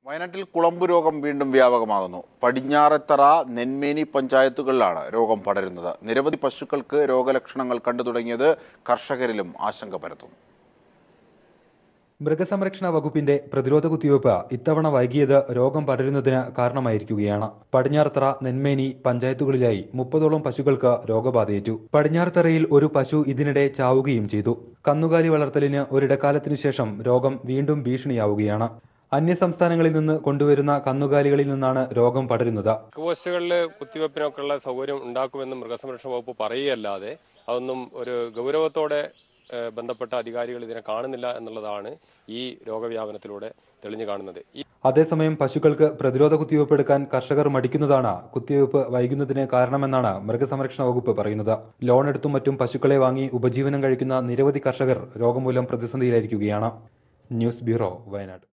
വയനാട്ടിൽ കുളമ്പ് രോഗം വീണ്ടും വ്യാപകമാകുന്നു പടിഞ്ഞാറത്തറ നെന്മേനി പഞ്ചായത്തുകളിലാണ് രോഗം പടരുന്നത് നിരവധി പശുക്കൾക്ക് രോഗലക്ഷണങ്ങൾ കണ്ടു തുടങ്ങിയത് കർഷകരിലും ആശങ്ക പരത്തുന്നു മൃഗസംരക്ഷണ വകുപ്പിന്റെ പ്രതിരോധ കുത്തിവയ്പ് ഇത്തവണ വൈകിയത് രോഗം പടരുന്നതിന് കാരണമായിരിക്കുകയാണ് പടിഞ്ഞാറത്തറ നെന്മേനി പഞ്ചായത്തുകളിലായി മുപ്പതോളം പശുക്കൾക്ക് രോഗബാധയേറ്റു പടിഞ്ഞാറത്തറയിൽ ഒരു പശു ഇതിനിടെ ചാവുകയും ചെയ്തു കന്നുകാലി വളർത്തലിന് ഒരിടക്കാലത്തിനു ശേഷം രോഗം വീണ്ടും ഭീഷണിയാവുകയാണ് അന്യസംസ്ഥാനങ്ങളിൽ നിന്ന് കൊണ്ടുവരുന്ന കന്നുകാലികളിൽ നിന്നാണ് രോഗം പടരുന്നത് പോസ്റ്റുകളിൽ കുത്തിവെപ്പിനൊക്കെ ഉള്ള സൗകര്യം ഉണ്ടാക്കുമെന്ന് മൃഗസംരക്ഷണ വകുപ്പ് പറയുകയല്ലാതെ അതൊന്നും ഒരു ഗൗരവത്തോടെ ഏഹ്, ബന്ധപ്പെട്ട അധികാരികൾ ഇതിനെ കാണുന്നില്ല എന്നുള്ളതാണ് ഈ രോഗവ്യാപനത്തിലൂടെ തെളിഞ്ഞു കാണുന്നത് ഈ അതേസമയം പശുക്കൾക്ക് പ്രതിരോധ കുത്തിവയ്പ് എടുക്കാൻ കർഷകർ മടിക്കുന്നതാണ് കുത്തിവയ്പ് വൈകുന്നതിന് കാരണമെന്നാണ് മൃഗസംരക്ഷണ വകുപ്പ് പറയുന്നത് ലോൺ എടുത്തും മറ്റും പശുക്കളെ വാങ്ങി ഉപജീവനം കഴിക്കുന്ന നിരവധി കർഷകർ രോഗം മൂലം പ്രതിസന്ധിയിലായിരിക്കുകയാണ് ന്യൂസ് ബ്യൂറോ വയനാട്